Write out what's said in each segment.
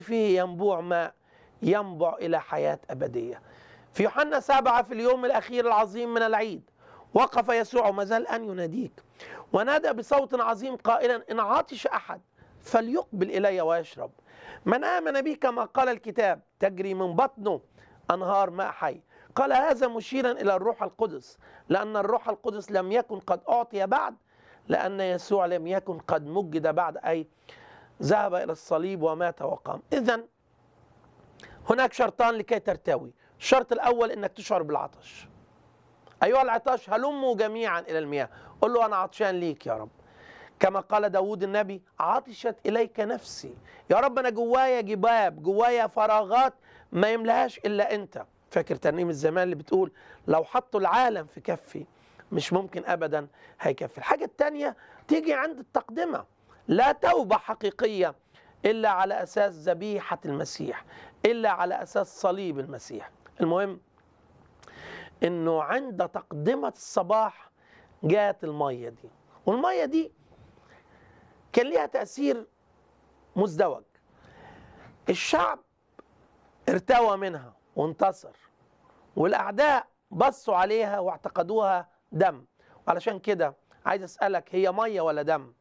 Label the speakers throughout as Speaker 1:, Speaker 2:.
Speaker 1: فيه ينبوع ماء ينبع إلى حياة أبدية في يوحنا سبعة في اليوم الأخير العظيم من العيد وقف يسوع وما زال أن يناديك ونادى بصوت عظيم قائلا إن عطش أحد فليقبل إلي ويشرب من آمن بي كما قال الكتاب تجري من بطنه أنهار ماء حي قال هذا مشيرا إلى الروح القدس لأن الروح القدس لم يكن قد أعطي بعد لأن يسوع لم يكن قد مجد بعد أي ذهب إلى الصليب ومات وقام إذا هناك شرطان لكي ترتوي الشرط الأول أنك تشعر بالعطش أيها العطاش هلموا جميعا إلى المياه قل له أنا عطشان ليك يا رب كما قال داود النبي عطشت إليك نفسي يا رب أنا جوايا جباب جوايا فراغات ما يملهاش إلا أنت فاكر ترنيم الزمان اللي بتقول لو حطوا العالم في كفي مش ممكن أبدا هيكفي الحاجة التانية تيجي عند التقدمة لا توبة حقيقية إلا على أساس ذبيحة المسيح إلا على أساس صليب المسيح المهم انه عند تقدمة الصباح جاءت المية دي والمية دي كان ليها تأثير مزدوج الشعب ارتوى منها وانتصر والأعداء بصوا عليها واعتقدوها دم علشان كده عايز أسألك هي مية ولا دم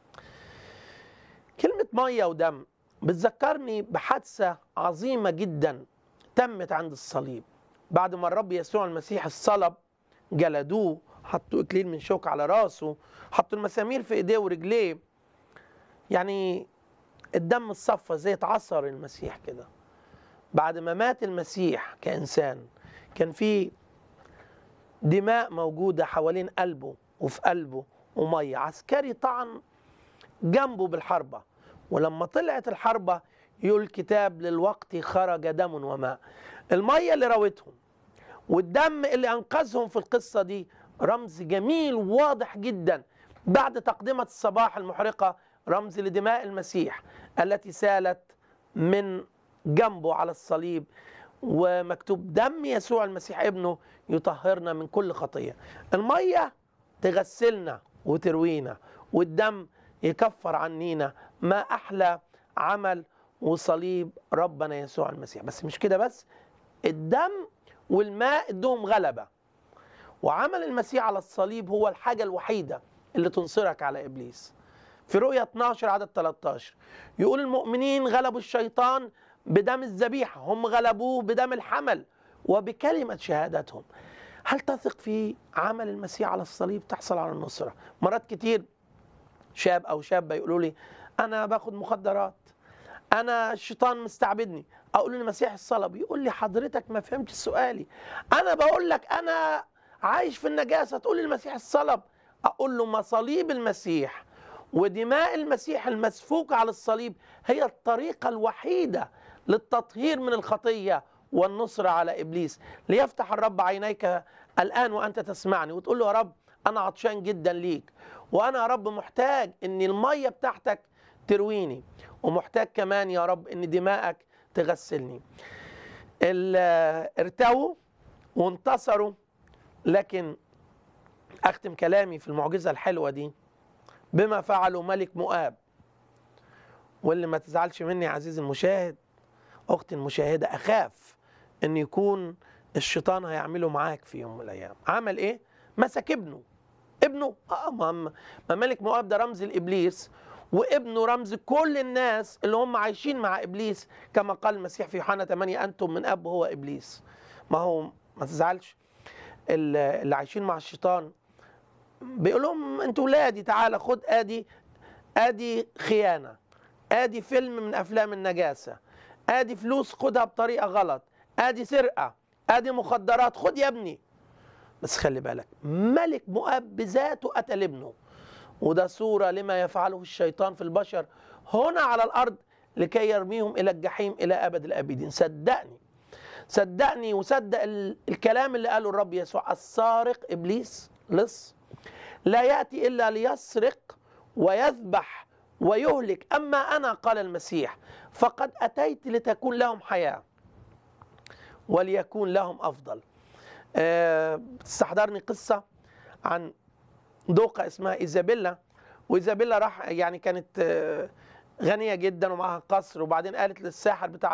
Speaker 1: كلمة مية ودم بتذكرني بحادثة عظيمة جدا تمت عند الصليب بعد ما الرب يسوع المسيح الصلب جلدوه حطوا اكليل من شوك على راسه حطوا المسامير في ايديه ورجليه يعني الدم الصفى زي اتعصر المسيح كده بعد ما مات المسيح كإنسان كان في دماء موجودة حوالين قلبه وفي قلبه ومية عسكري طعن جنبه بالحربة ولما طلعت الحربة يقول الكتاب للوقت خرج دم وماء المية اللي راوتهم والدم اللي أنقذهم في القصة دي رمز جميل واضح جدا بعد تقدمة الصباح المحرقة رمز لدماء المسيح التي سالت من جنبه على الصليب ومكتوب دم يسوع المسيح ابنه يطهرنا من كل خطية المية تغسلنا وتروينا والدم يكفر عنينا ما أحلى عمل وصليب ربنا يسوع المسيح بس مش كده بس الدم والماء ادهم غلبة وعمل المسيح على الصليب هو الحاجة الوحيدة اللي تنصرك على إبليس في رؤية 12 عدد 13 يقول المؤمنين غلبوا الشيطان بدم الذبيحة هم غلبوه بدم الحمل وبكلمة شهادتهم هل تثق في عمل المسيح على الصليب تحصل على النصرة مرات كتير شاب أو شابة يقولوا لي أنا باخد مخدرات أنا الشيطان مستعبدني اقول له المسيح الصلب يقول لي حضرتك ما فهمتش سؤالي انا بقول لك انا عايش في النجاسه تقول لي المسيح الصلب اقول له مصاليب المسيح ودماء المسيح المسفوكه على الصليب هي الطريقه الوحيده للتطهير من الخطيه والنصر على ابليس ليفتح الرب عينيك الان وانت تسمعني وتقول له يا رب انا عطشان جدا ليك وانا يا رب محتاج ان الميه بتاعتك ترويني ومحتاج كمان يا رب ان دماءك تغسلني ارتووا وانتصروا لكن اختم كلامي في المعجزه الحلوه دي بما فعله ملك مؤاب واللي ما تزعلش مني يا عزيزي المشاهد اختي المشاهده اخاف ان يكون الشيطان هيعمله معاك في يوم من الايام عمل ايه مسك ابنه ابنه اه ما ملك مؤاب ده رمز الابليس وابنه رمز كل الناس اللي هم عايشين مع ابليس كما قال المسيح في يوحنا 8 انتم من اب هو ابليس ما هو ما تزعلش اللي عايشين مع الشيطان بيقول لهم انتوا ولادي تعالى خد ادي ادي خيانه ادي فيلم من افلام النجاسه ادي فلوس خدها بطريقه غلط ادي سرقه ادي مخدرات خد يا ابني بس خلي بالك ملك مؤاب بذاته قتل ابنه وده صورة لما يفعله الشيطان في البشر هنا على الأرض لكي يرميهم إلى الجحيم إلى أبد الآبدين صدقني صدقني وصدق الكلام اللي قاله الرب يسوع السارق إبليس لص لا يأتي إلا ليسرق ويذبح ويهلك أما أنا قال المسيح فقد أتيت لتكون لهم حياة وليكون لهم أفضل أه تستحضرني قصة عن دوقة اسمها إيزابيلا وإيزابيلا راح يعني كانت غنيه جدا ومعاها قصر وبعدين قالت للساحر بتاع